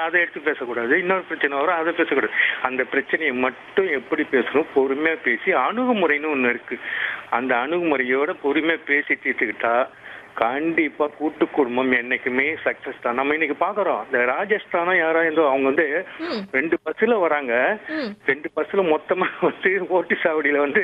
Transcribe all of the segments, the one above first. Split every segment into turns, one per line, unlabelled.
அதை எடுத்து பேசக்கூடாது இன்னொரு பிரச்சனை வரும் அதை பேசக்கூடாது அந்த பிரச்சனையை மட்டும் எப்படி பேசணும் பொறுமையா பேசி அணுகுமுறைன்னு ஒண்ணு இருக்கு அந்த அணுகுமுறையோட பொறுமையா பேசி தீர்த்துக்கிட்டா கண்டிப்பா கூட்டு குடும்பம் என்னைக்குமே சக்சஸ் தான் நம்ம இன்னைக்கு பாக்குறோம் இந்த ராஜஸ்தானம் யாரோ இருந்தோ அவங்க வந்து
ம்.
ரெண்டு பஸ்ல வராங்க
ம்.
ரெண்டு பஸ்ல மொத்தமா வந்து ஓட்டு சாவடியில வந்து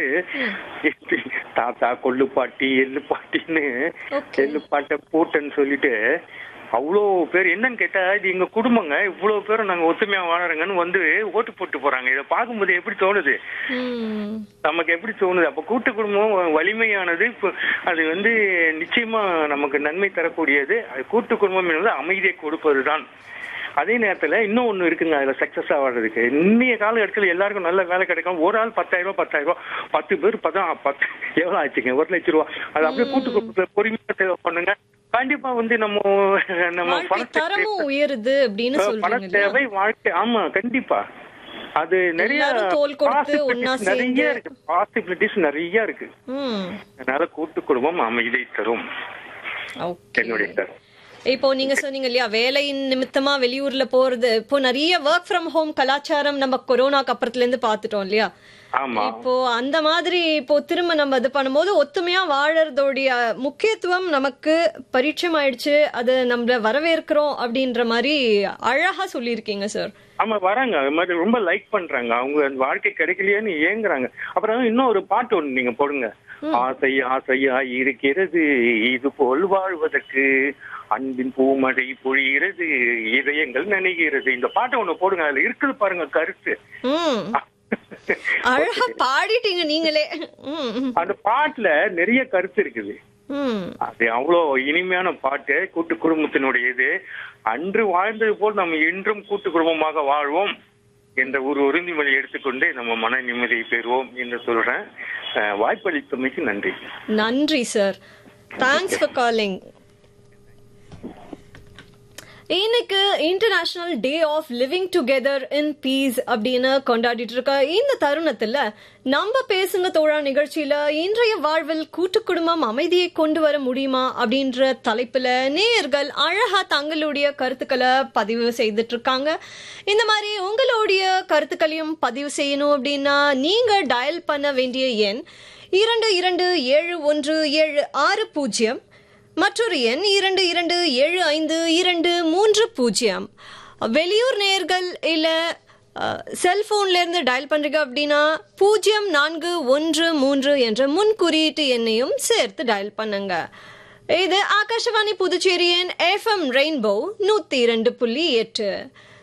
தாத்தா கொள்ளு பாட்டி எள்ளு பாட்டின்னு
Okay.
எள்ளு பாட்டை பூட்டன்னு சொல்லிட்டு அவ்வளோ பேர் என்னன்னு கேட்டா இது எங்க குடும்பங்க இவ்வளவு பேரும் நாங்க ஒத்துமையா வாழறோங்கன்னு வந்து ஓட்டு போட்டு போறாங்க இதை பார்க்கும்போது எப்படி தோணுது
ம்.
நமக்கு எப்படி தோணுது அப்ப கூட்டு குடும்பம் வலிமையானது இப்ப அது வந்து நிச்சயமா நமக்கு நன்மை தரக்கூடியது அது கூட்டு குடும்பம் என்பது அமைதியை கொடுப்பதுதான் அதே நேரத்துல இன்னும் ஒண்ணு இருக்குங்க அதுல சக்சஸ் ஆகிறதுக்கு இன்னைய காலகட்டத்தில் எல்லாருக்கும் நல்ல வேலை கிடைக்கும் ஒரு ஆள் பத்தாயிரம் ரூபாய் பத்தாயிரம் ரூபாய் பத்து பேர் பதான் பத்து எவ்வளவு ஆச்சுங்க ஒரு லட்சம் ரூபாய் அது அப்படியே கூட்டு குடும்பத்தை பொறுமையா தேவை பண்ணுங்க கண்டிப்பா வந்து நம்ம நம்ம
வாழ்க்கை
பணத்தை
தரமும் உயருது அப்படின்னு
பண
சொல்றீங்க இல்லையா
தேவை வாழ்க்கை ஆமா கண்டிப்பா அது நிறைய
எல்லாரும் தோள் கொடுத்து ஒண்ணா
possibilities நிறைய
சேர்ந்து.
இருக்கு பாசிபிலிட்டிஸ் நிறைய இருக்கு
ம்
அதனால கூட்டு குடும்பம் அமைதி தரும்
ஓகே
என்னுடைய கருத்து.
இப்போ நீங்க சொன்னீங்க இல்லையா வேலையின் நிமித்தமா வெளியூர்ல போறது இப்போ நிறைய ஒர்க் ஃப்ரம் ஹோம் கலாச்சாரம் நம்ம கொரோனாக்கு அப்புறத்துல இருந்து பாத்துட்டோம் இல்லையா
ஆமா
இப்போ அந்த மாதிரி இப்போ திரும்ப நம்ம இது பண்ணும்போது ஒத்துமையா வாழறதோடைய முக்கியத்துவம் நமக்கு பரிச்சயம் ஆயிடுச்சு அது நம்மள வரவேற்கிறோம் அப்படின்ற மாதிரி அழகா சொல்லியிருக்கீங்க சார்
ஆமா வராங்க அது மாதிரி ரொம்ப லைக் பண்றாங்க அவங்க அந்த வாழ்க்கை கிடைக்கலையேன்னு ஏங்குறாங்க அப்புறம் இன்னும் ஒரு பாட்டு ஒண்ணு நீங்க போடுங்க ஆசை ஆசையா இருக்கிறது இது போல் வாழ்வதற்கு அன்பின் பூமழை பொழிகிறது இதயங்கள் நனைகிறது இந்த பாட்டை ஒண்ணு போடுங்க அதுல இருக்குது பாருங்க கருத்து
ம் அழகா பாடிட்டீங்க நீங்களே ம் ம்,
அந்த பாட்டுல நிறைய கருத்து இருக்குது
ம்
அது அவ்வளோ இனிமையான பாட்டு கூட்டு குடும்பத்தினுடைய இது அன்று வாழ்ந்தது போல் நம்ம இன்றும் கூட்டு குடும்பமாக வாழ்வோம் என்ற ஒரு உறுதிமொழி எடுத்துக்கொண்டு நம்ம மன நிம்மதியை பெறுவோம் என்று சொல்றேன் அஹ், வாய்ப்பளித்தமைக்கு நன்றி
நன்றி சார் தேங்க்ஸ் ஃபார் காலிங் இன்னைக்கு international day of living together in peace அப்படின்னு கொண்டாடிட்டு இருக்க இந்த தருணத்துல நம்ம பேசுங்க தோழா நிகழ்ச்சியில இன்றைய வாழ்வில் கூட்டு குடும்பம் அமைதியை கொண்டு வர முடியுமா அப்படின்ற தலைப்புல நேயர்கள் அழகா தங்களுடைய கருத்துக்களை பதிவு செய்துட்டு இருக்காங்க இந்த மாதிரி உங்களுடைய கருத்துக்களையும் பதிவு செய்யணும் அப்படின்னா நீங்க டயல் பண்ண வேண்டிய எண் இரண்டு இரண்டு ஏழு ஒன்று ஏழு ஆறு பூஜ்ஜியம் மற்றொரு எண் இரண்டு இரண்டு ஏழு ஐந்து இரண்டு மூன்று பூஜ்ஜியம் வெளியூர் நேர்கள் இல்ல செல்போன்ல இருந்து டயல் பண்றீங்க அப்படின்னா பூஜ்ஜியம் நான்கு ஒன்று மூன்று என்ற முன் குறியீட்டு எண்ணையும் சேர்த்து டயல் பண்ணுங்க இது ஆகாஷவாணி புதுச்சேரியின் எஃப்எம் ரெயின்போ நூத்தி இரண்டு புள்ளி எட்டு